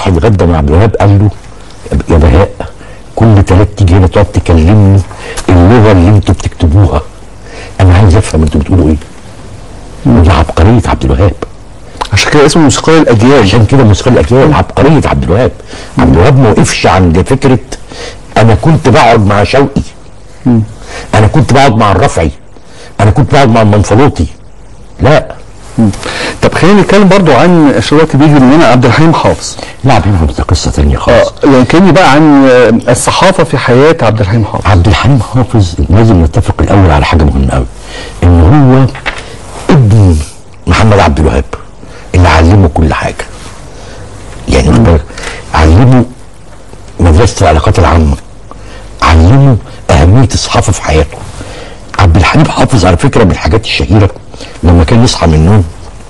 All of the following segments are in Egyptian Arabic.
راح اتغدى مع عبد الوهاب قال له يا بهاء كل تلات تيجي هنا تقعد تكلمني اللغه اللي انتوا بتكتبوها انا عايز افهم انتوا بتقولوا ايه ده عبقريه عبد الوهاب عشان كده اسمه موسيقار الاجيال عشان كده موسيقى الاجيال عبقريه عبد الوهاب عبد الوهاب ما وقفش عند فكره انا كنت بقعد مع شوقي انا كنت بقعد مع الرفعي انا كنت بقعد مع المنفلوطي لا طب خلينا نتكلم برضو عن عشان دلوقتي بيجي مننا عبد الحليم حافظ لا بينهم ده قصه ثانيه خالص اه يعني كلمني بقى عن آه، الصحافه في حياه عبد الحليم حافظ عبد الحليم حافظ لازم نتفق الاول على حاجه مهمه قوي ان هو ابن محمد عبد الوهاب اللي علمه كل حاجه يعني واخد بالك؟ علمه مدرسه العلاقات العامه علمه اهميه الصحافه في حياته عبد الحليم حافظ على فكره من الحاجات الشهيره لما كان يصحى من النوم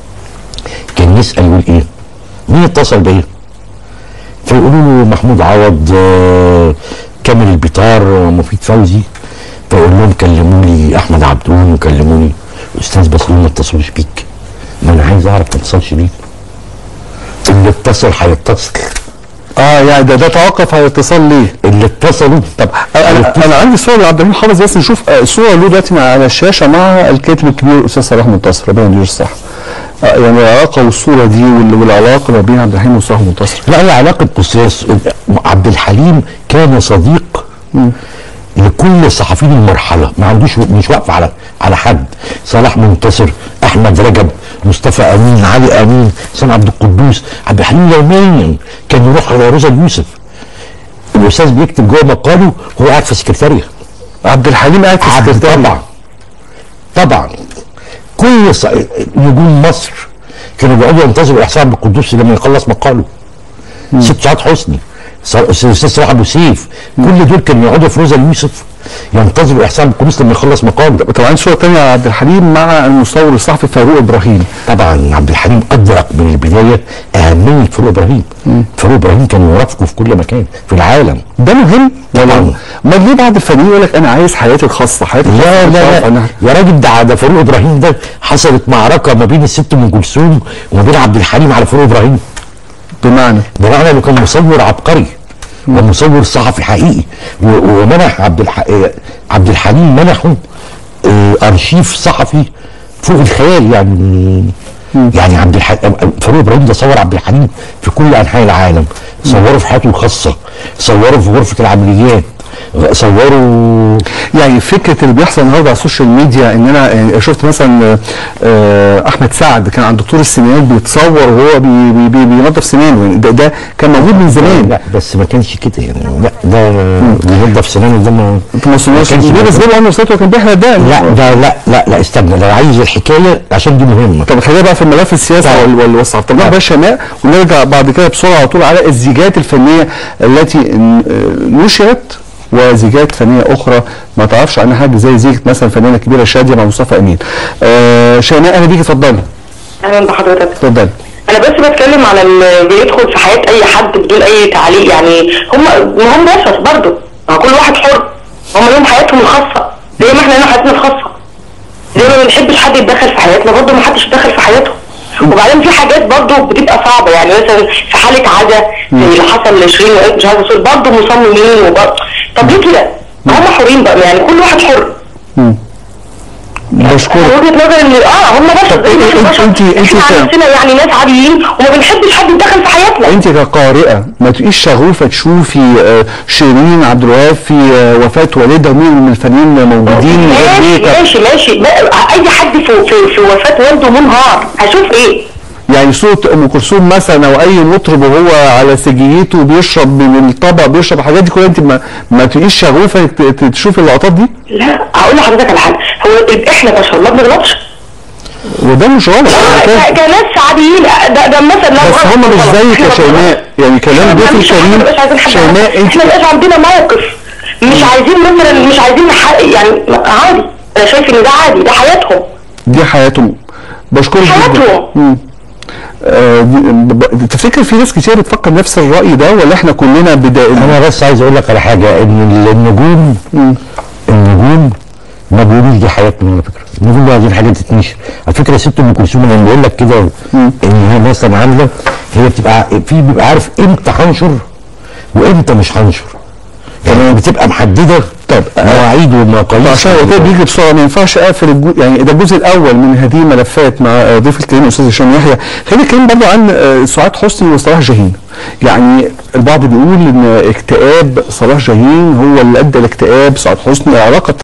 كان يسال يقول ايه مين اتصل بيا فيقولوا له محمود عوض آه، كامل البيطار آه، مفيد فوزي فيقول لهم كلموا لي احمد عبدون وكلموني استاذ بسلول ما اتصلوش بيك ما انا عايز اعرف ما اتصلش بيك اللي اتصل هيتصل اه يعني ده ده توقف على الاتصال ليه اللي اتصلوا طب انا انا عندي صوره لعبد الحليم حافظ بس نشوف آه، صوره له دلوقتي مع- على الشاشه مع الكاتب الكبير الاستاذ صلاح منتصر ربنا يديله الصحه آه، يعني العلاقه والصوره دي وال- والعلاقه ما بين عبد الحليم وصلاح منتصر لا هي علاقة أستاذ عبد الحليم كان صديق لكل صحفيين المرحلة ما عندوش مش واقف على على حد صلاح منتصر أحمد رجب مصطفى أمين علي أمين حسين عبد القدوس عبد الحليم يوميا كان يروح على روزا اليوسف الأستاذ بيكتب جوه مقاله وهو قاعد في السكرتارية عبد الحليم قاعد في عبد- السكرتارية طبعا طبعا كل ص... نجوم مصر كانوا بيقعدوا ينتظروا احسان عبد القدوس لما يخلص مقاله ست سعاد حسني ص- الاستاذ صلاح ابو سيف كل دول كانوا يقعدوا في روزا اليوسف ينتظروا احسان عبد القدوس لما يخلص مقاله طبعا صوره ثانيه على عبد الحليم مع المصور الصحفي فاروق ابراهيم طبعا عبد الحليم ادرك من البدايه اهميه فاروق ابراهيم فاروق ابراهيم كان يرافقه في كل مكان في العالم ده مهم ولا طبعاً. ما ليه بعض الفنانين يقول لك انا عايز حياتي الخاصه حياتي لا الخاصة لا مش عارف لا أنا- يا راجل ده ده فاروق ابراهيم ده حصلت معركه ما بين الست ام كلثوم وما بين عبد الحليم على فاروق ابراهيم بمعنى بمعنى انه كان مصور عبقري ومصور صحفي حقيقي و- ومنح عبد الح... آه، عبد الحليم منحه آه، ارشيف صحفي فوق الخيال يعني يعني عبد الح... فاروق ابراهيم ده صور عبد الحليم في كل انحاء العالم صوره في حياته الخاصه صوره في غرفه العمليات صوروا يعني فكره اللي بيحصل النهارده على السوشيال ميديا ان انا يعني شفت مثلا آه، احمد سعد كان عند دكتور السنان بيتصور وهو بي بي بي بينظف سنانه يعني ده, ده كان موجود من زمان لا بس ما كانش كده يعني لا ده بينضف سنانه ده ما انت ما وصلناش كانش ليه بس جابوا عمرو ساتو كان بيحرق دقن لا ده لا لا لا استنى لو عايز الحكايه عشان دي مهمه طب خلينا بقى في الملف السياسي وال- وال- والصحافه طب نروح بقى شماء ونرجع بعد كده بسرعه على طول على الزيجات الفنيه التي ن- آه، نشرت وزيجات فنيه اخرى ما تعرفش عنها حاجه زي زيجة مثلا فنانه كبيره شاديه مع مصطفى امين آه شيماء انا بيجي اتفضلي اهلا بحضرتك اتفضلي انا بس بتكلم على اللي بيدخل في حياه اي حد بدون اي تعليق يعني هم ما هم بشر برضه ما كل واحد حر هم لهم حياتهم الخاصه زي ما احنا لنا حياتنا الخاصه زي ما ما بنحبش حد يتدخل في حياتنا برضه ما حدش يتدخل في حياتهم وبعدين في حاجات برضه بتبقى صعبه يعني مثلا في حاله عزا زي اللي حصل لشيرين وقالت مش عايزه اصول برضه مصممين وبرضه طب ليه كده؟ ما هم حرين بقى يعني كل واحد حر بشكرك من وجهه نظري ان اه هم بشر طب زي ما احنا انت- بشر. انت- انت احنا فاهم. نفسنا يعني ناس عاديين وما بنحبش حد يتدخل في حياتنا انت كقارئه ما تبقيش شغوفه تشوفي آه، شيرين عبد الوهاب في آه، وفاه والدها ومين من الفنانين موجودين من غير ماشي ميك اب ماشي ماشي بقى- اي حد في في, في وفاه والده منهار هشوف ايه يعني صوت ام كلثوم مثلا او اي مطرب وهو على سجيته بيشرب من الطبق بيشرب الحاجات دي كلها انت ما, ما تبقيش شغوفه ت- ت- تشوفي اللقطات دي لا هقول لحضرتك على حاجه هو ال- احنا بشر ما بنغلطش وده مش غلط ك- ك- كناس عاديين ده, ده مثلا لو بس غلط هم مش غلط. زيك يا إحنا شيماء يعني كلام احنا ضيف مش الكريم مش عايزين حد شيماء انت احنا مبقاش عندنا موقف مش عايزين مثلا مش عايزين نحقق يعني عادي انا شايف ان ده عادي ده حياتهم دي حياتهم بشكرك جدا حياتهم مم. آه دي- ب- ب- تفتكر في ناس كتير بتفكر نفس الرأي ده ولا احنا كلنا بدائل انا بس عايز اقول لك على حاجه ان النجوم النجوم ما بيقولوش دي حياتنا على فكره النجوم دي عايزين حاجه تتنشر على فكره ست ام كلثوم لما بيقول لك كده ان هي مثلا عامله هي بتبقى في بيبقى عارف امتى هنشر وامتى مش هنشر يعني بتبقى محدده طب مواعيد ومقاييس عشان هو كده بيجري بسرعه ما ينفعش اقفل الجو... يعني ده الجزء الاول من هذه الملفات مع آه، ضيف الكريم الاستاذ هشام يحيى خلينا نتكلم برضه عن آه، سعاد حسني وصلاح جاهين يعني البعض بيقول ان اكتئاب صلاح جاهين هو اللي ادى لاكتئاب سعاد حسني علاقه